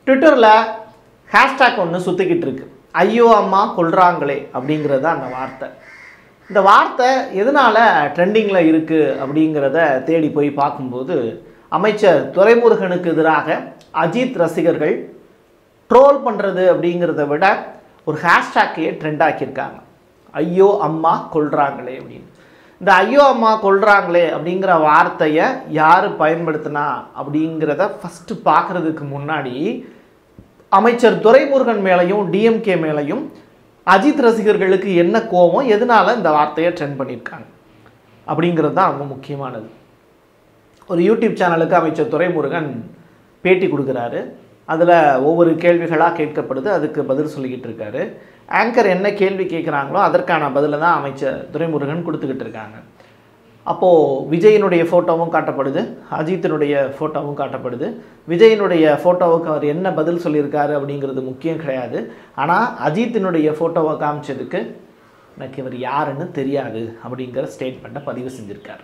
ட்விட்டரில் ஹேஷ்டேக் ஒன்று சுற்றிக்கிட்டு இருக்கு ஐயோ அம்மா கொல்றாங்களே அப்படிங்கிறது தான் அந்த வார்த்தை இந்த வார்த்தை எதனால் ட்ரெண்டிங்கில் இருக்குது அப்படிங்கிறத தேடி போய் பார்க்கும்போது அமைச்சர் துரைமுருகனுக்கு எதிராக அஜித் ரசிகர்கள் ட்ரோல் பண்ணுறது அப்படிங்கிறத விட ஒரு ஹேஷ்டேக்கையே ட்ரெண்ட் ஆக்கியிருக்காங்க ஐயோ அம்மா கொல்றாங்களே அப்படின்னு இந்த ஐயோ அம்மா கொல்றாங்களே அப்படிங்கிற வார்த்தையை யார் பயன்படுத்தினா அப்படிங்கிறத ஃபஸ்ட்டு பார்க்குறதுக்கு முன்னாடி அமைச்சர் துரைமுருகன் மேலையும் டிஎம்கே மேலையும் அஜித் ரசிகர்களுக்கு என்ன கோபம் எதனால இந்த வார்த்தையை ட்ரெண்ட் பண்ணியிருக்காங்க அப்படிங்கிறது தான் ரொம்ப முக்கியமானது ஒரு யூடியூப் சேனலுக்கு அமைச்சர் துரைமுருகன் பேட்டி கொடுக்குறாரு அதில் ஒவ்வொரு கேள்விகளாக கேட்கப்படுது அதுக்கு பதில் சொல்லிக்கிட்டு இருக்காரு ஆங்கர் என்ன கேள்வி கேட்குறாங்களோ அதற்கான பதிலை தான் அமைச்சர் துரைமுருகன் கொடுத்துக்கிட்டு இருக்காங்க அப்போது விஜயினுடைய ஃபோட்டோவும் காட்டப்படுது அஜித்தினுடைய ஃபோட்டோவும் காட்டப்படுது விஜயினுடைய ஃபோட்டோவுக்கு அவர் என்ன பதில் சொல்லியிருக்காரு அப்படிங்கிறது முக்கியம் கிடையாது ஆனால் அஜித்தினுடைய ஃபோட்டோவை காமிச்சதுக்கு எனக்கு இவர் யாருன்னு தெரியாது அப்படிங்கிற ஸ்டேட்மெண்ட்டை பதிவு செஞ்சுருக்காரு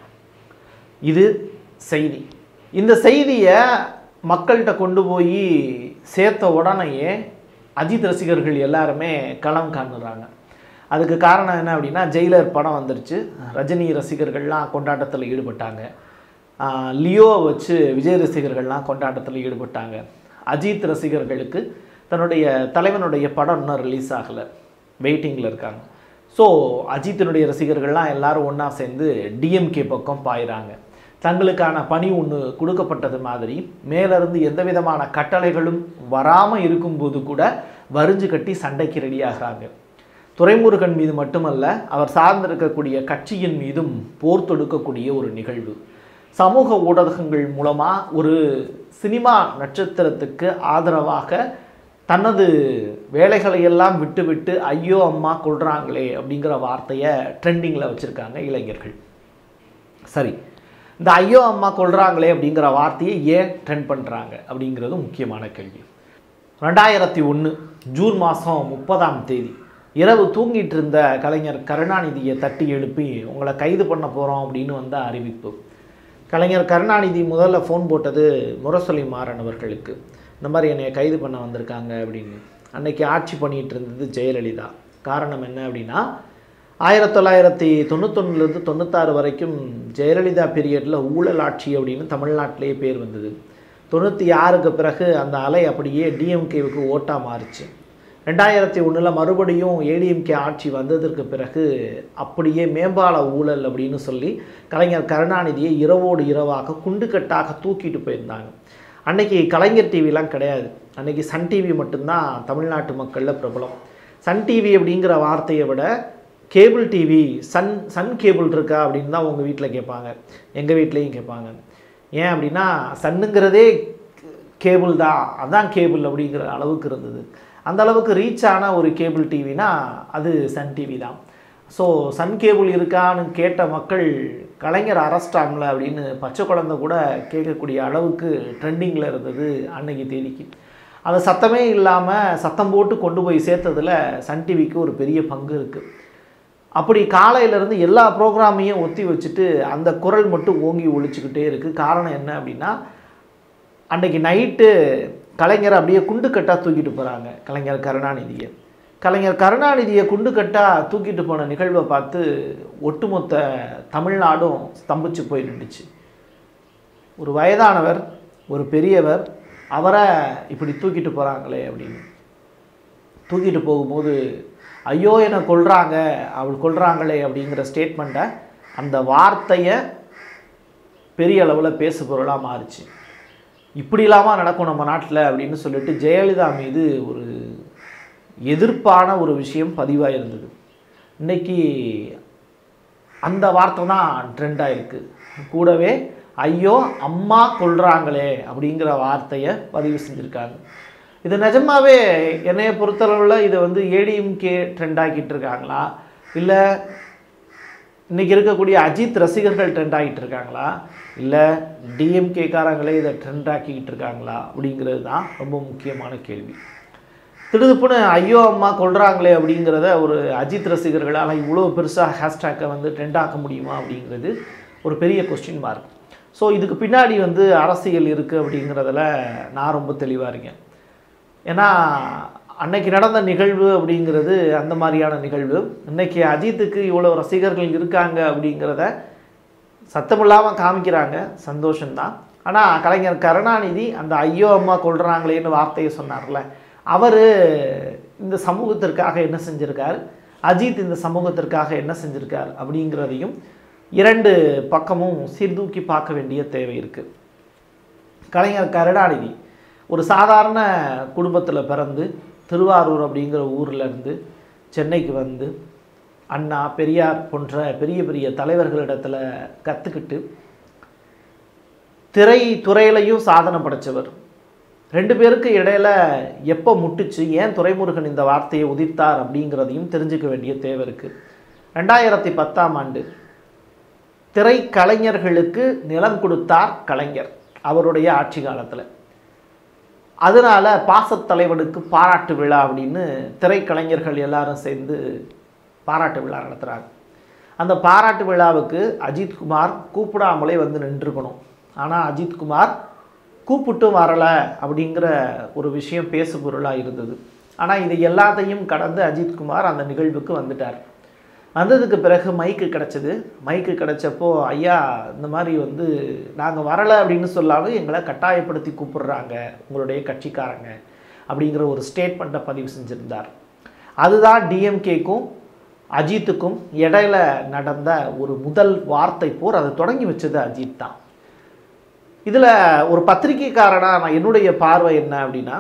இது செய்தி இந்த செய்தியை மக்கள்கிட்ட கொண்டு போய் சேர்த்த உடனேயே அஜித் ரசிகர்கள் எல்லாருமே களம் காணுறாங்க அதுக்கு காரணம் என்ன அப்படின்னா ஜெயிலர் படம் வந்துருச்சு ரஜினி ரசிகர்கள்லாம் கொண்டாட்டத்தில் ஈடுபட்டாங்க ஆஹ் லியோவை வச்சு விஜய் ரசிகர்கள்லாம் கொண்டாட்டத்தில் ஈடுபட்டாங்க அஜித் ரசிகர்களுக்கு தன்னுடைய தலைவனுடைய படம் இன்னும் ரிலீஸ் ஆகலை வெயிட்டிங்கில் இருக்காங்க ஸோ அஜித்தினுடைய ரசிகர்கள்லாம் எல்லாரும் ஒன்றா சேர்ந்து டிஎம்கே பக்கம் பாயிறாங்க தங்களுக்கான பணி ஒன்று கொடுக்கப்பட்டது மாதிரி மேலிருந்து எந்த விதமான கட்டளைகளும் வராமல் இருக்கும்போது கூட வரிஞ்சு கட்டி சண்டைக்கு ரெடியாகிறாங்க துரைமுருகன் மீது மட்டுமல்ல அவர் சார்ந்திருக்கக்கூடிய கட்சியின் மீதும் போர் தொடுக்கக்கூடிய ஒரு நிகழ்வு சமூக ஊடகங்கள் மூலமாக ஒரு சினிமா நட்சத்திரத்துக்கு ஆதரவாக தனது வேலைகளை எல்லாம் விட்டுவிட்டு ஐயோ அம்மா கொள்றாங்களே அப்படிங்கிற வார்த்தையை ட்ரெண்டிங்கில் வச்சுருக்காங்க இளைஞர்கள் சரி இந்த ஐயோ அம்மா கொள்றாங்களே அப்படிங்கிற வார்த்தையை ஏன் ட்ரெண்ட் பண்ணுறாங்க அப்படிங்கிறது முக்கியமான கேள்வி ரெண்டாயிரத்தி ஒன்று ஜூன் மாதம் முப்பதாம் தேதி இரவு தூங்கிட்டு இருந்த கலைஞர் கருணாநிதியை தட்டி எழுப்பி உங்களை கைது பண்ண போகிறோம் அப்படின்னு வந்த அறிவிப்பு கலைஞர் கருணாநிதி முதல்ல ஃபோன் போட்டது முரசொலி மாறன் அவர்களுக்கு இந்த மாதிரி என்னை கைது பண்ண வந்திருக்காங்க அப்படின்னு அன்னைக்கு ஆட்சி பண்ணிகிட்டு இருந்தது ஜெயலலிதா காரணம் என்ன அப்படின்னா ஆயிரத்தி தொள்ளாயிரத்தி தொண்ணூத்தொன்னுலேருந்து தொண்ணூத்தாறு வரைக்கும் ஜெயலலிதா பீரியடில் ஊழல் ஆட்சி அப்படின்னு தமிழ்நாட்டிலேயே பேர் வந்தது தொண்ணூற்றி ஆறுக்கு பிறகு அந்த அலை அப்படியே டிஎம்கேவுக்கு ஓட்டாக மாறுச்சு ரெண்டாயிரத்தி ஒன்றில் மறுபடியும் ஏடிஎம்கே ஆட்சி வந்ததற்கு பிறகு அப்படியே மேம்பால ஊழல் அப்படின்னு சொல்லி கலைஞர் கருணாநிதியை இரவோடு இரவாக குண்டுக்கட்டாக தூக்கிட்டு போயிருந்தாங்க அன்னைக்கு கலைஞர் டிவிலாம் கிடையாது அன்னைக்கு சன் டிவி மட்டும்தான் தமிழ்நாட்டு மக்களில் பிரபலம் சன் டிவி அப்படிங்கிற வார்த்தையை விட cable TV Sun Sun cable இருக்கா அப்படின்னு தான் உங்கள் வீட்டில் கேட்பாங்க எங்கள் வீட்லேயும் கேட்பாங்க ஏன் அப்படின்னா சன்னுங்கிறதே கேபிள் தான் அதான் கேபிள் அப்படிங்கிற அளவுக்கு இருந்தது அந்த அளவுக்கு ரீச் ஆன ஒரு கேபிள் டிவினா அது சன் டிவி தான் ஸோ சன் கேபிள் இருக்கான்னு கேட்ட மக்கள் கலைஞர் அரெஸ்ட் ஆகல அப்படின்னு பச்சை குழந்தை கூட கேட்கக்கூடிய அளவுக்கு ட்ரெண்டிங்கில் இருந்தது அன்னைக்கு தேதிக்கு அதை சத்தமே இல்லாமல் சத்தம் போட்டு கொண்டு போய் சேர்த்ததில் சன் டிவிக்கு ஒரு பெரிய பங்கு இருக்குது அப்படி காலையிலேருந்து எல்லா ப்ரோக்ராமையும் ஒத்தி வச்சுட்டு அந்த குரல் மட்டும் ஓங்கி ஒழிச்சுக்கிட்டே இருக்குது காரணம் என்ன அப்படின்னா அன்னைக்கு நைட்டு கலைஞரை அப்படியே குண்டு கட்டாக தூக்கிட்டு போகிறாங்க கலைஞர் கருணாநிதியை கலைஞர் கருணாநிதியை குண்டு கட்டாக தூக்கிட்டு போன நிகழ்வை பார்த்து ஒட்டுமொத்த தமிழ்நாடும் ஸ்தம்பிச்சு போய் நின்றுச்சு ஒரு வயதானவர் ஒரு பெரியவர் அவரை இப்படி தூக்கிட்டு போகிறாங்களே அப்படின்னு தூக்கிட்டு போகும்போது ஐயோ என்னை கொல்றாங்க அவள் கொல்றாங்களே அப்படிங்கிற ஸ்டேட்மெண்ட்டை அந்த வார்த்தையை பெரிய அளவில் பேசு பொருளாக மாறுச்சு இப்படி இல்லாமல் நடக்கும் நம்ம நாட்டில் அப்படின்னு சொல்லிட்டு ஜெயலலிதா மீது ஒரு எதிர்ப்பான ஒரு விஷயம் பதிவாக இருந்தது இன்னைக்கு அந்த வார்த்தை தான் ட்ரெண்டாக இருக்குது கூடவே ஐயோ அம்மா கொல்றாங்களே அப்படிங்கிற வார்த்தையை பதிவு செஞ்சுருக்காங்க இது நிஜமாவே என்னைய பொறுத்தளவில் இதை வந்து ஏடிஎம்கே ட்ரெண்ட் ஆக்கிட்டு இருக்காங்களா இல்லை இன்னைக்கு இருக்கக்கூடிய அஜித் ரசிகர்கள் ட்ரெண்ட் ஆகிட்டு இருக்காங்களா இல்லை டிஎம்கேக்காரங்களே இதை ட்ரெண்ட் ஆக்கிக்கிட்டு இருக்காங்களா அப்படிங்கிறது தான் ரொம்ப முக்கியமான கேள்வி திடுதுப்புன்னு ஐயோ அம்மா கொள்றாங்களே அப்படிங்கிறத ஒரு அஜித் ரசிகர்களால் இவ்வளோ பெருசாக ஹேஷ்டேக்கை வந்து ட்ரெண்ட் ஆக்க முடியுமா அப்படிங்கிறது ஒரு பெரிய கொஸ்டின் மார்க் ஸோ இதுக்கு பின்னாடி வந்து அரசியல் இருக்குது அப்படிங்கிறதுல நான் ரொம்ப தெளிவாக இருக்கேன் ஏன்னா அன்னைக்கு நடந்த நிகழ்வு அப்படிங்கிறது அந்த மாதிரியான நிகழ்வு இன்னைக்கு அஜித்துக்கு இவ்வளோ ரசிகர்கள் இருக்காங்க அப்படிங்கிறத சத்தமில்லாமல் காமிக்கிறாங்க சந்தோஷம்தான் ஆனால் கலைஞர் கருணாநிதி அந்த ஐயோ அம்மா கொள்றாங்களேன்னு வார்த்தையை சொன்னார்ல அவர் இந்த சமூகத்திற்காக என்ன செஞ்சிருக்கார் அஜித் இந்த சமூகத்திற்காக என்ன செஞ்சிருக்கார் அப்படிங்கிறதையும் இரண்டு பக்கமும் சீர்தூக்கி பார்க்க வேண்டிய தேவை இருக்குது கலைஞர் கருணாநிதி ஒரு சாதாரண குடும்பத்தில் பிறந்து திருவாரூர் அப்படிங்கிற ஊர்ல இருந்து சென்னைக்கு வந்து அண்ணா பெரியார் போன்ற பெரிய பெரிய தலைவர்களிடத்துல கற்றுக்கிட்டு திரை துறையிலையும் சாதனை படைச்சவர் ரெண்டு பேருக்கு இடையில எப்போ முட்டுச்சு ஏன் துரைமுருகன் இந்த வார்த்தையை உதித்தார் அப்படிங்கிறதையும் தெரிஞ்சுக்க வேண்டிய தேவை இருக்குது ரெண்டாயிரத்தி பத்தாம் ஆண்டு திரைக்கலைஞர்களுக்கு நிலம் கொடுத்தார் கலைஞர் அவருடைய ஆட்சி காலத்தில் அதனால பாசத்தலைவனுக்கு பாராட்டு விழா அப்படின்னு திரைக்கலைஞர்கள் எல்லாரும் சேர்ந்து பாராட்டு விழா நடத்துகிறாங்க அந்த பாராட்டு விழாவுக்கு அஜித்குமார் கூப்பிடாமலே வந்து நின்றுக்கணும் ஆனால் அஜித்குமார் கூப்பிட்டும் வரலை அப்படிங்கிற ஒரு விஷயம் பேசு பொருளாக இருந்தது ஆனால் இது எல்லாத்தையும் கடந்து அஜித்குமார் அந்த நிகழ்வுக்கு வந்துட்டார் வந்ததுக்கு பிறகு மைக்கு கிடச்சிது மைக்கு கிடச்சப்போ ஐயா இந்த மாதிரி வந்து நாங்கள் வரலை அப்படின்னு சொல்லாலும் எங்களை கட்டாயப்படுத்தி கூப்பிடுறாங்க உங்களுடைய கட்சிக்காரங்க அப்படிங்கிற ஒரு ஸ்டேட்மெண்ட்டை பதிவு செஞ்சுருந்தார் அதுதான் டிஎம்கேக்கும் அஜித்துக்கும் இடையில நடந்த ஒரு முதல் வார்த்தை போர் அதை தொடங்கி வச்சது அஜித் தான் இதில் ஒரு பத்திரிகைக்காரனாக நான் என்னுடைய பார்வை என்ன அப்படின்னா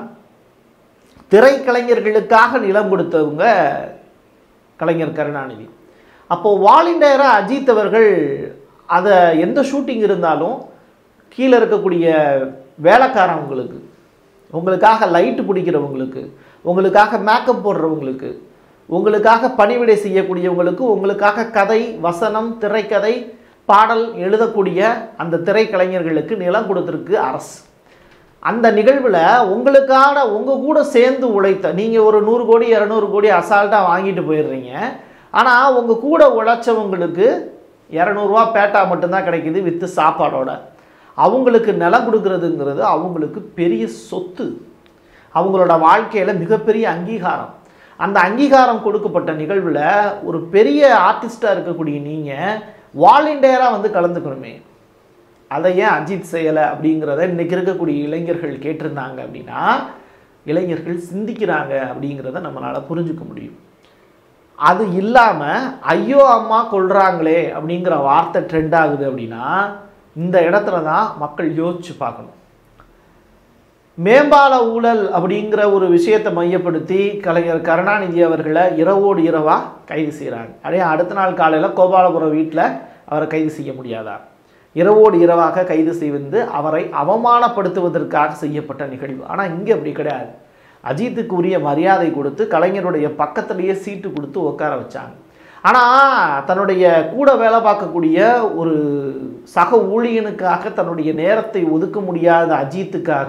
திரைக்கலைஞர்களுக்காக நிலம் கொடுத்தவங்க கலைஞர் கருணாநிதி அப்போது வாலிண்டராக அஜித் அவர்கள் அதை எந்த ஷூட்டிங் இருந்தாலும் கீழே இருக்கக்கூடிய வேலைக்காரவங்களுக்கு உங்களுக்காக லைட்டு பிடிக்கிறவங்களுக்கு உங்களுக்காக மேக்கப் போடுறவங்களுக்கு உங்களுக்காக பணிவிடை செய்யக்கூடியவங்களுக்கு உங்களுக்காக கதை வசனம் திரைக்கதை பாடல் எழுதக்கூடிய அந்த திரைக்கலைஞர்களுக்கு நிலம் கொடுத்துருக்கு அரசு அந்த நிகழ்வில் உங்களுக்கான உங்கள் கூட சேர்ந்து உழைத்த நீங்கள் ஒரு நூறு கோடி இரநூறு கோடி அசால்ட்டாக வாங்கிட்டு போயிடுறீங்க ஆனால் உங்கள் கூட உழைச்சவங்களுக்கு இரநூறுவா பேட்டா மட்டும்தான் கிடைக்குது வித்து சாப்பாடோட அவங்களுக்கு நிலம் கொடுக்கறதுங்கிறது அவங்களுக்கு பெரிய சொத்து அவங்களோட வாழ்க்கையில் மிகப்பெரிய அங்கீகாரம் அந்த அங்கீகாரம் கொடுக்கப்பட்ட நிகழ்வில் ஒரு பெரிய ஆர்டிஸ்டாக இருக்கக்கூடிய நீங்கள் வாலண்டியராக வந்து கலந்துக்கணுமே அதை ஏன் அஜித் செய்யலை அப்படிங்கிறத இன்னைக்கு இருக்கக்கூடிய இளைஞர்கள் கேட்டிருந்தாங்க அப்படின்னா இளைஞர்கள் சிந்திக்கிறாங்க அப்படிங்கிறத நம்மளால் புரிஞ்சுக்க முடியும் அது இல்லாமல் ஐயோ அம்மா கொள்றாங்களே அப்படிங்கிற வார்த்தை ட்ரெண்ட் ஆகுது அப்படின்னா இந்த இடத்துல தான் மக்கள் யோசிச்சு பார்க்கணும் மேம்பால ஊழல் அப்படிங்கிற ஒரு விஷயத்தை மையப்படுத்தி கலைஞர் கருணாநிதி அவர்களை இரவோடு இரவாக கைது செய்கிறாங்க அதே அடுத்த நாள் காலையில் கோபாலபுரம் வீட்டில் அவரை கைது செய்ய முடியாதா இரவோடு இரவாக கைது செய்து அவரை அவமானப்படுத்துவதற்காக செய்யப்பட்ட நிகழ்வு ஆனால் இங்கே அப்படி கிடையாது அஜித்துக்கு உரிய மரியாதை கொடுத்து கலைஞருடைய பக்கத்திலேயே சீட்டு கொடுத்து உட்கார வச்சாங்க ஆனால் தன்னுடைய கூட வேலை பார்க்கக்கூடிய ஒரு சக ஊழியனுக்காக தன்னுடைய நேரத்தை ஒதுக்க முடியாத அஜித்துக்காக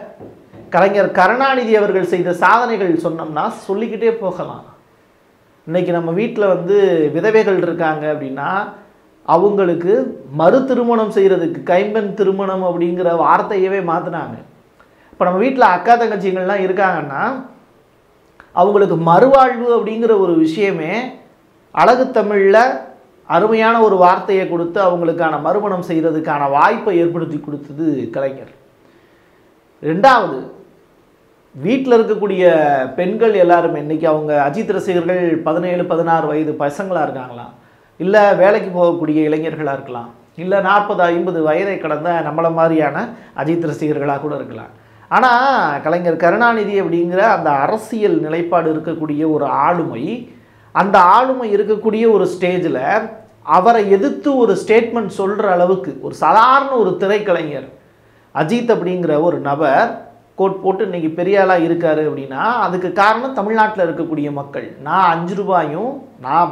கலைஞர் கருணாநிதி அவர்கள் செய்த சாதனைகள் சொன்னோம்னா சொல்லிக்கிட்டே போகலாம் இன்னைக்கு நம்ம வீட்டில் வந்து விதவைகள் இருக்காங்க அப்படின்னா அவங்களுக்கு மறு திருமணம் செய்கிறதுக்கு கைம்பெண் திருமணம் அப்படிங்கிற வார்த்தையவே மாற்றினாங்க இப்போ நம்ம வீட்டில் அக்கா தங்கச்சிங்கள்லாம் இருக்காங்கன்னா அவங்களுக்கு மறுவாழ்வு அப்படிங்கிற ஒரு விஷயமே அழகு தமிழில் அருமையான ஒரு வார்த்தையை கொடுத்து அவங்களுக்கான மறுமணம் செய்கிறதுக்கான வாய்ப்பை ஏற்படுத்தி கொடுத்தது கலைஞர் ரெண்டாவது வீட்டில் இருக்கக்கூடிய பெண்கள் எல்லாருமே இன்னைக்கு அவங்க அஜித் ரசிகர்கள் பதினேழு பதினாறு வயது பசங்களாக இருக்காங்களாம் இல்லை வேலைக்கு போகக்கூடிய இளைஞர்களாக இருக்கலாம் இல்லை நாற்பது ஐம்பது வயதை கடந்த நம்மளை மாதிரியான அஜித் ரசிகர்களாக கூட இருக்கலாம் ஆனால் கலைஞர் கருணாநிதி அப்படிங்கிற அந்த அரசியல் நிலைப்பாடு இருக்கக்கூடிய ஒரு ஆளுமை அந்த ஆளுமை இருக்கக்கூடிய ஒரு ஸ்டேஜில் அவரை எதிர்த்து ஒரு ஸ்டேட்மெண்ட் சொல்கிற அளவுக்கு ஒரு சாதாரண ஒரு திரைக்கலைஞர் அஜித் அப்படிங்கிற ஒரு நபர் கோட் போட்டு இன்னைக்கு பெரிய ஆளாக இருக்காரு அப்படின்னா அதுக்கு காரணம் தமிழ்நாட்டில் இருக்கக்கூடிய மக்கள் நான் அஞ்சு ரூபாயும் நான்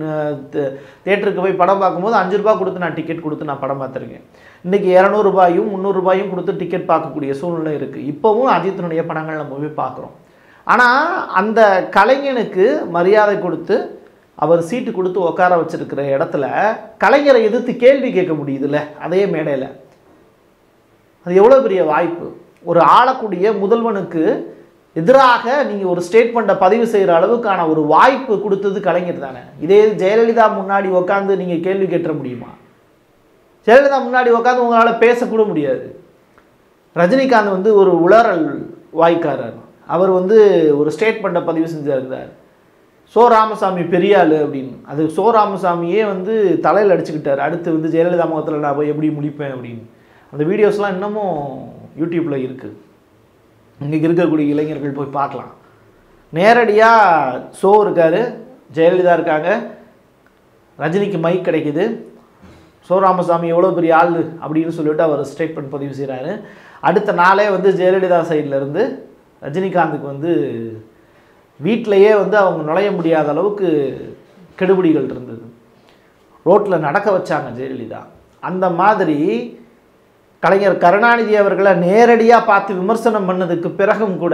தேட்டருக்கு போய் படம் பார்க்கும்போது அஞ்சு ரூபாய் கொடுத்து நான் டிக்கெட் கொடுத்து நான் படம் பார்த்துருக்கேன் இன்றைக்கி இரநூறுபாயும் முந்நூறுபாயும் கொடுத்து டிக்கெட் பார்க்கக்கூடிய சூழ்நிலை இருக்குது இப்போவும் அஜித்தினுடைய படங்கள் நம்ம போய் பார்க்குறோம் ஆனால் அந்த கலைஞனுக்கு மரியாதை கொடுத்து அவர் சீட்டு கொடுத்து உட்கார வச்சிருக்கிற இடத்துல கலைஞரை எதிர்த்து கேள்வி கேட்க முடியுதுல்ல அதே மேடையில் அது எவ்வளோ பெரிய வாய்ப்பு ஒரு ஆளக்கூடிய முதல்வனுக்கு எதிராக நீங்கள் ஒரு ஸ்டேட்மெண்ட்டை பதிவு செய்கிற அளவுக்கான ஒரு வாய்ப்பு கொடுத்தது கலைஞர் தானே இதே ஜெயலலிதா முன்னாடி உட்காந்து நீங்கள் கேள்வி கேட்ட முடியுமா ஜெயலலிதா முன்னாடி உட்காந்து உங்களால் பேசக்கூட முடியாது ரஜினிகாந்த் வந்து ஒரு உளறல் வாய்க்காரர் அவர் வந்து ஒரு ஸ்டேட்மெண்ட்டை பதிவு செஞ்சிருந்தார் சோ ராமசாமி பெரிய ஆளு அப்படின்னு அது சோ ராமசாமியே வந்து தலையில் அடிச்சுக்கிட்டார் அடுத்து வந்து ஜெயலலிதா முகத்தில் நான் போய் எப்படி முடிப்பேன் அப்படின்னு அந்த வீடியோஸ்லாம் இன்னமும் யூடியூப்பில் இருக்குது இன்றைக்கி இருக்கக்கூடிய இளைஞர்கள் போய் பார்க்கலாம் நேரடியாக ஷோ இருக்கார் ஜெயலலிதா இருக்காங்க ரஜினிக்கு மைக் கிடைக்குது சோ ராமசாமி எவ்வளோ பெரிய ஆள் அப்படின்னு சொல்லிட்டு அவர் ஸ்டேட்மெண்ட் பதிவு செய்கிறாரு அடுத்த நாளே வந்து ஜெயலலிதா சைடில் இருந்து ரஜினிகாந்துக்கு வந்து வீட்டிலையே வந்து அவங்க நுழைய முடியாத அளவுக்கு கெடுபிடிகள் இருந்தது ரோட்டில் நடக்க வச்சாங்க ஜெயலலிதா அந்த மாதிரி கலைஞர் கருணாநிதி அவர்களை நேரடியாக பார்த்து விமர்சனம் பண்ணதுக்கு பிறகும் கூட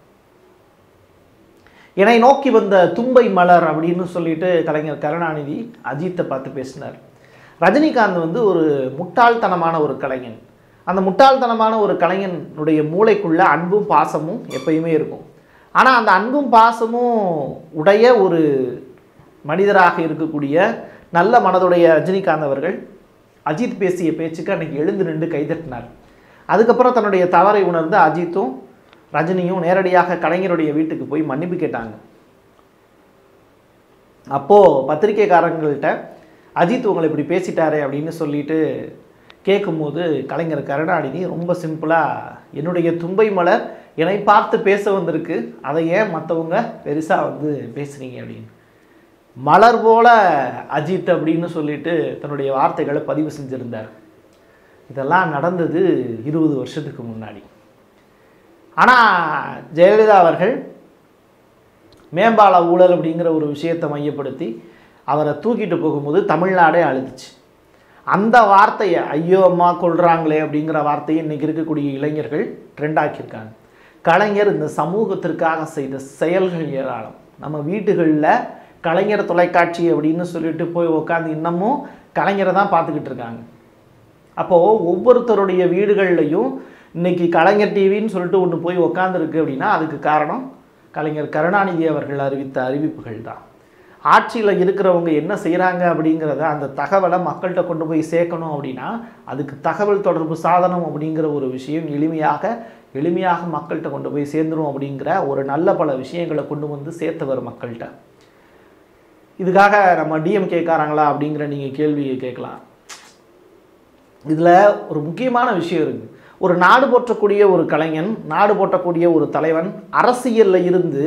என்னை நோக்கி வந்த தும்பை மலர் அப்படின்னு சொல்லிட்டு கலைஞர் கருணாநிதி அஜித்தை பார்த்து பேசினார் ரஜினிகாந்த் வந்து ஒரு முட்டாள்தனமான ஒரு கலைஞன் அந்த முட்டாள்தனமான ஒரு கலைஞனுடைய மூளைக்குள்ள அன்பும் பாசமும் எப்பயுமே இருக்கும் ஆனால் அந்த அன்பும் பாசமும் உடைய ஒரு மனிதராக இருக்கக்கூடிய நல்ல மனதுடைய ரஜினிகாந்த் அவர்கள் அஜித் பேசிய பேச்சுக்கு அன்னைக்கு எழுந்து நின்று கைதட்டினார் அதுக்கப்புறம் தன்னுடைய தவறை உணர்ந்து அஜித்தும் ரஜினியும் நேரடியாக கலைஞருடைய வீட்டுக்கு போய் மன்னிப்பு கேட்டாங்க அப்போது பத்திரிக்கைக்காரங்கள்ட்ட அஜித் உங்களை இப்படி பேசிட்டாரே அப்படின்னு சொல்லிட்டு கேட்கும்போது கலைஞர் கருணாநிதி ரொம்ப சிம்பிளாக என்னுடைய தும்பை மலர் என்னை பார்த்து பேச வந்திருக்கு அதை ஏன் மற்றவங்க பெருசாக வந்து பேசுனீங்க அப்படின்னு மலர் போல அஜித் அப்படின்னு சொல்லிட்டு தன்னுடைய வார்த்தைகளை பதிவு செஞ்சுருந்தார் இதெல்லாம் நடந்தது இருபது வருஷத்துக்கு முன்னாடி ஆனால் ஜெயலலிதா அவர்கள் மேம்பால ஊழல் அப்படிங்கிற ஒரு விஷயத்தை மையப்படுத்தி அவரை தூக்கிட்டு போகும்போது தமிழ்நாடே அழுதுச்சு அந்த வார்த்தையை ஐயோ அம்மா கொள்றாங்களே அப்படிங்கிற வார்த்தையை இன்னைக்கு இருக்கக்கூடிய இளைஞர்கள் ட்ரெண்ட் ஆக்கியிருக்காங்க கலைஞர் இந்த சமூகத்திற்காக செய்த செயல்கள் ஏராளம் நம்ம வீட்டுகளில் கலைஞர் தொலைக்காட்சி அப்படின்னு சொல்லிட்டு போய் உட்காந்து இன்னமும் கலைஞரை தான் பார்த்துக்கிட்டு இருக்காங்க அப்போது ஒவ்வொருத்தருடைய வீடுகள்லையும் இன்னைக்கு கலைஞர் டிவின்னு சொல்லிட்டு ஒன்று போய் உக்காந்துருக்கு அப்படின்னா அதுக்கு காரணம் கலைஞர் கருணாநிதி அவர்கள் அறிவித்த அறிவிப்புகள் தான் ஆட்சியில் இருக்கிறவங்க என்ன செய்கிறாங்க அப்படிங்கிறத அந்த தகவலை மக்கள்கிட்ட கொண்டு போய் சேர்க்கணும் அப்படின்னா அதுக்கு தகவல் தொடர்பு சாதனம் அப்படிங்கிற ஒரு விஷயம் எளிமையாக எளிமையாக மக்கள்கிட்ட கொண்டு போய் சேர்ந்துடும் அப்படிங்கிற ஒரு நல்ல பல விஷயங்களை கொண்டு வந்து சேர்த்தவர் மக்கள்கிட்ட இதுக்காக நம்ம டிஎம் கேட்காராங்களா அப்படிங்கிற நீங்கள் கேள்வியை கேட்கலாம் இதில் ஒரு முக்கியமான விஷயம் இருக்குது ஒரு நாடு போற்றக்கூடிய ஒரு கலைஞன் நாடு போற்றக்கூடிய ஒரு தலைவன் அரசியலில் இருந்து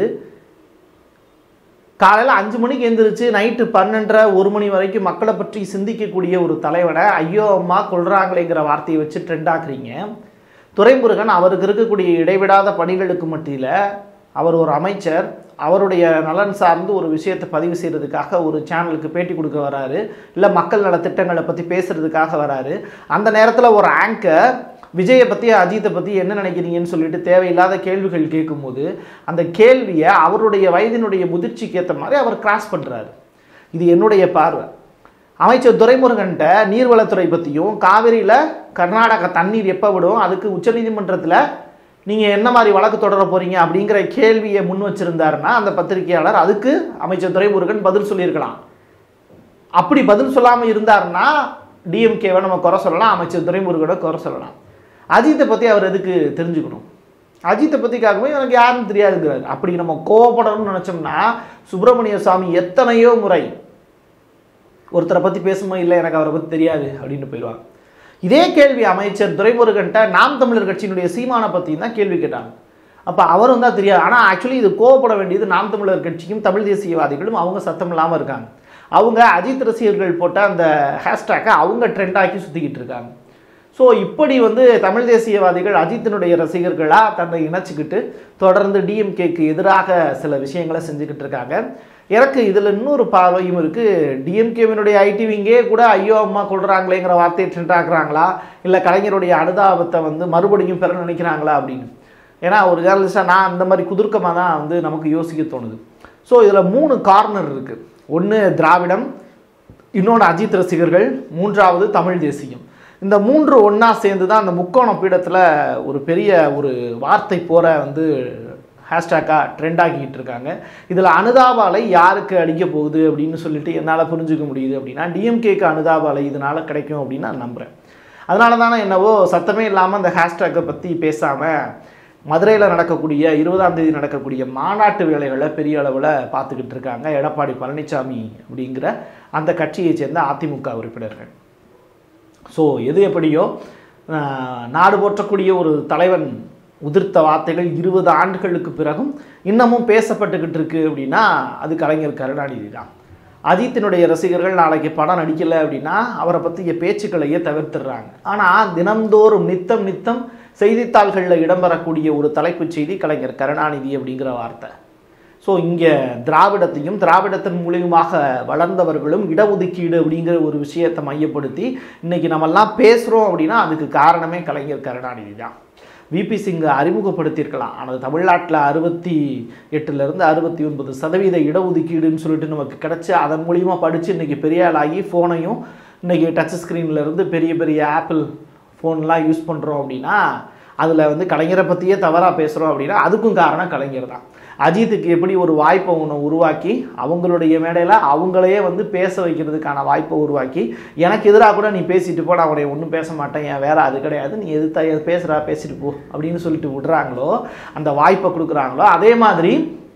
காலையில் அஞ்சு மணிக்கு எந்திரிச்சு நைட்டு பன்னெண்டரை ஒரு மணி வரைக்கும் மக்களை பற்றி சிந்திக்கக்கூடிய ஒரு தலைவனை ஐயோ அம்மா கொள்றாங்களேங்கிற வார்த்தையை வச்சு ட்ரெண்ட் ஆக்குறீங்க துரைமுருகன் அவருக்கு இருக்கக்கூடிய இடைவிடாத பணிகளுக்கு மத்தியில் அவர் ஒரு அமைச்சர் அவருடைய நலன் சார்ந்து ஒரு விஷயத்தை பதிவு செய்கிறதுக்காக ஒரு சேனலுக்கு பேட்டி கொடுக்க வராரு இல்லை மக்கள் நல திட்டங்களை பற்றி பேசுகிறதுக்காக வராரு அந்த நேரத்தில் ஒரு ஆங்கர் விஜயை பற்றி அஜித்தை பற்றி என்ன நினைக்கிறீங்கன்னு சொல்லிட்டு தேவையில்லாத கேள்விகள் கேட்கும்போது அந்த கேள்வியை அவருடைய வயதினுடைய முதிர்ச்சிக்கு ஏற்ற மாதிரி அவர் கிராஸ் பண்ணுறாரு இது என்னுடைய பார்வை அமைச்சர் துரைமுருகன்கிட்ட நீர்வளத்துறை பற்றியும் காவிரியில் கர்நாடகா தண்ணீர் எப்போ விடும் அதுக்கு உச்சநீதிமன்றத்தில் நீங்கள் என்ன மாதிரி வழக்கு தொடர போகிறீங்க அப்படிங்கிற கேள்வியை முன் வச்சிருந்தாருன்னா அந்த பத்திரிகையாளர் அதுக்கு அமைச்சர் துரைமுருகன் பதில் சொல்லியிருக்கலாம் அப்படி பதில் சொல்லாமல் இருந்தாருன்னா டிஎம்கேவை நம்ம குறை சொல்லலாம் அமைச்சர் துரைமுருகனை குறை சொல்லலாம் அஜித்தை பற்றி அவர் எதுக்கு தெரிஞ்சுக்கணும் அஜித்தை பற்றி கேட்கும்போது எனக்கு யாருன்னு தெரியாதுங்கிறார் அப்படி நம்ம கோவப்படணும்னு நினச்சோம்னா சுப்பிரமணிய சாமி எத்தனையோ முறை ஒருத்தரை பற்றி பேசும்போது இல்லை எனக்கு அவரை பற்றி தெரியாது அப்படின்னு போயிடுவாங்க இதே கேள்வி அமைச்சர் துரைமுருகன்ட்ட நாம் தமிழர் கட்சியினுடைய சீமானை பற்றி தான் கேள்வி கேட்டாங்க அப்போ அவரும் தான் தெரியாது ஆனால் ஆக்சுவலி இது கோவப்பட வேண்டியது நாம் தமிழர் கட்சியும் தமிழ் தேசியவாதிகளும் அவங்க சத்தம் இல்லாமல் இருக்காங்க அவங்க அஜித் ரசிகர்கள் போட்ட அந்த ஹேஷ்டேக்கை அவங்க ட்ரெண்ட் ஆக்கி சுற்றிக்கிட்டு இருக்காங்க ஸோ இப்படி வந்து தமிழ் தேசியவாதிகள் அஜித்தினுடைய ரசிகர்களாக தன்னை இணைச்சிக்கிட்டு தொடர்ந்து டிஎம்கேக்கு எதிராக சில விஷயங்களை செஞ்சுக்கிட்டு இருக்காங்க எனக்கு இதில் இன்னொரு பார்வையும் இருக்குது டிஎம்கேவினுடைய ஐடிவிங்கே கூட ஐயோ அம்மா கொள்றாங்களேங்கிற வார்த்தையை ட்ரெண்ட் ஆக்குறாங்களா இல்லை கலைஞருடைய அனுதாபத்தை வந்து மறுபடியும் பெற நினைக்கிறாங்களா அப்படின்னு ஏன்னா ஒரு ஜேர்னலிஸ்டாக நான் அந்த மாதிரி குதுர்க்கமாக தான் வந்து நமக்கு யோசிக்க தோணுது ஸோ இதில் மூணு கார்னர் இருக்குது ஒன்று திராவிடம் இன்னொன்று அஜித் ரசிகர்கள் மூன்றாவது தமிழ் தேசியம் இந்த மூன்று ஒன்றா சேர்ந்து தான் அந்த முக்கோண பீடத்தில் ஒரு பெரிய ஒரு வார்த்தை போற வந்து ஹேஷ்டேக்காக ட்ரெண்ட் ஆக்கிட்டு இருக்காங்க இதில் அனுதாபாலை யாருக்கு அடிக்க போகுது அப்படின்னு சொல்லிட்டு என்னால் புரிஞ்சுக்க முடியுது அப்படின்னா டிஎம்கேக்கு அனுதாபாலை இதனால் கிடைக்கும் அப்படின்னு நான் நம்புகிறேன் அதனால தானே என்னவோ சத்தமே இல்லாமல் அந்த ஹேஷ்டேக்கை பற்றி பேசாமல் மதுரையில் நடக்கக்கூடிய இருபதாம் தேதி நடக்கக்கூடிய மாநாட்டு வேலைகளை பெரிய அளவில் பார்த்துக்கிட்டு இருக்காங்க எடப்பாடி பழனிசாமி அப்படிங்கிற அந்த கட்சியைச் சேர்ந்த அதிமுக உறுப்பினர்கள் ஸோ எது எப்படியோ ஆஹ், நாடு போற்றக்கூடிய ஒரு தலைவன் உதிர்த்த வார்த்தைகள் இருபது ஆண்டுகளுக்கு பிறகும் இன்னமும் பேசப்பட்டுக்கிட்டு இருக்கு அப்படின்னா அது கலைஞர் கருணாநிதி தான் அஜித்தினுடைய ரசிகர்கள் நாளைக்கு படம் நடிக்கலை அப்படின்னா அவரை பற்றிய பேச்சுக்களையே தவிர்த்துடுறாங்க ஆனால் தினந்தோறும் நித்தம் நித்தம் செய்தித்தாள்களில் இடம்பெறக்கூடிய ஒரு தலைப்புச் செய்தி கலைஞர் கருணாநிதி அப்படிங்கிற வார்த்தை ஸோ இங்கே திராவிடத்தையும் திராவிடத்தின் மூலியமாக வளர்ந்தவர்களும் இடஒதுக்கீடு அப்படிங்கிற ஒரு விஷயத்தை மையப்படுத்தி இன்னைக்கு நம்மெல்லாம் பேசுகிறோம் அப்படின்னா அதுக்கு காரணமே கலைஞர் கருணாநிதி தான் விபி சிங்கை அறிமுகப்படுத்தியிருக்கலாம் ஆனால் தமிழ்நாட்டில் அறுபத்தி எட்டுலேருந்து அறுபத்தி ஒன்பது சதவீத இடஒதுக்கீடுன்னு சொல்லிட்டு நமக்கு கிடச்சி அதன் மூலியமா படித்து இன்றைக்கி பெரிய ஆளாகி ஃபோனையும் இன்றைக்கி டச் ஸ்க்ரீனில் இருந்து பெரிய பெரிய ஆப்பிள் ஃபோன்லாம் யூஸ் பண்ணுறோம் அப்படின்னா அதில் வந்து கலைஞரை பற்றியே தவறாக பேசுகிறோம் அப்படின்னா அதுக்கும் காரணம் கலைஞர் தான் அஜித்துக்கு எப்படி ஒரு வாய்ப்பை ஒன்று உருவாக்கி அவங்களுடைய மேடையில் அவங்களையே வந்து பேச வைக்கிறதுக்கான வாய்ப்பை உருவாக்கி எனக்கு எதிராக கூட நீ பேசிட்டு போ நான் உடைய ஒன்றும் பேச மாட்டேன் என் வேலை அது கிடையாது நீ எதிர்த்தா எது பேசுகிறா பேசிட்டு போ அப்படின்னு சொல்லிட்டு விடுறாங்களோ அந்த வாய்ப்பை கொடுக்குறாங்களோ அதே மாதிரி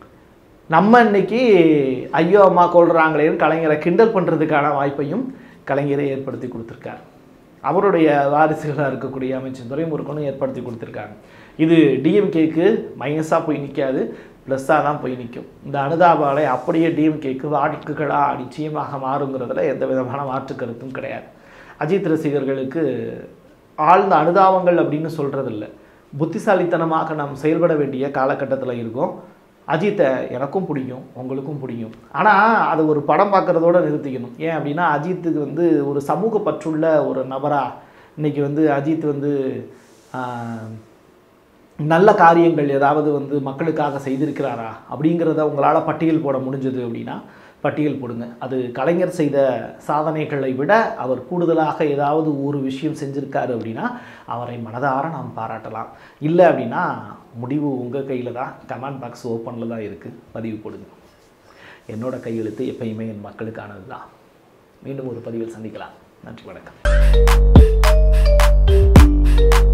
நம்ம இன்னைக்கு ஐயோ அம்மா கொள்றாங்களேன்னு கலைஞரை கிண்டல் பண்ணுறதுக்கான வாய்ப்பையும் கலைஞரை ஏற்படுத்தி கொடுத்துருக்காரு அவருடைய வாரிசுகளாக இருக்கக்கூடிய அமைச்சர் துரைமுருகனும் ஏற்படுத்தி கொடுத்துருக்காங்க இது டிஎம்கேக்கு மைனஸாக போய் நிற்காது ப்ளஸ்ஸாக தான் போய் நிற்கும் இந்த அனுதாபாலை அப்படியே டிஎம்கேக்கு வாக்குகளாக நிச்சயமாக மாறுங்கிறதுல எந்த விதமான மாற்று கருத்தும் கிடையாது அஜித் ரசிகர்களுக்கு ஆழ்ந்த அனுதாபங்கள் அப்படின்னு சொல்கிறதில்ல புத்திசாலித்தனமாக நாம் செயல்பட வேண்டிய காலகட்டத்தில் இருக்கோம் அஜித்தை எனக்கும் பிடிக்கும் உங்களுக்கும் பிடிக்கும் ஆனால் அது ஒரு படம் பார்க்குறதோட நிறுத்திக்கணும் ஏன் அப்படின்னா அஜித்துக்கு வந்து ஒரு சமூக பற்றுள்ள ஒரு நபரா இன்னைக்கு வந்து அஜித் வந்து ஆஹ், நல்ல காரியங்கள் ஏதாவது வந்து மக்களுக்காக செய்திருக்கிறாரா அப்படிங்கிறத உங்களால் பட்டியல் போட முடிஞ்சது அப்படின்னா பட்டியல் போடுங்க அது கலைஞர் செய்த சாதனைகளை விட அவர் கூடுதலாக ஏதாவது ஒரு விஷயம் செஞ்சிருக்காரு அப்படின்னா அவரை மனதார நாம் பாராட்டலாம் இல்லை அப்படின்னா முடிவு உங்கள் கையில் தான் கமெண்ட் பாக்ஸ் ஓப்பனில் தான் இருக்குது பதிவு போடுங்க என்னோட கையெழுத்து எப்பயுமே என் மக்களுக்கானது தான் மீண்டும் ஒரு பதிவில் சந்திக்கலாம் நன்றி வணக்கம்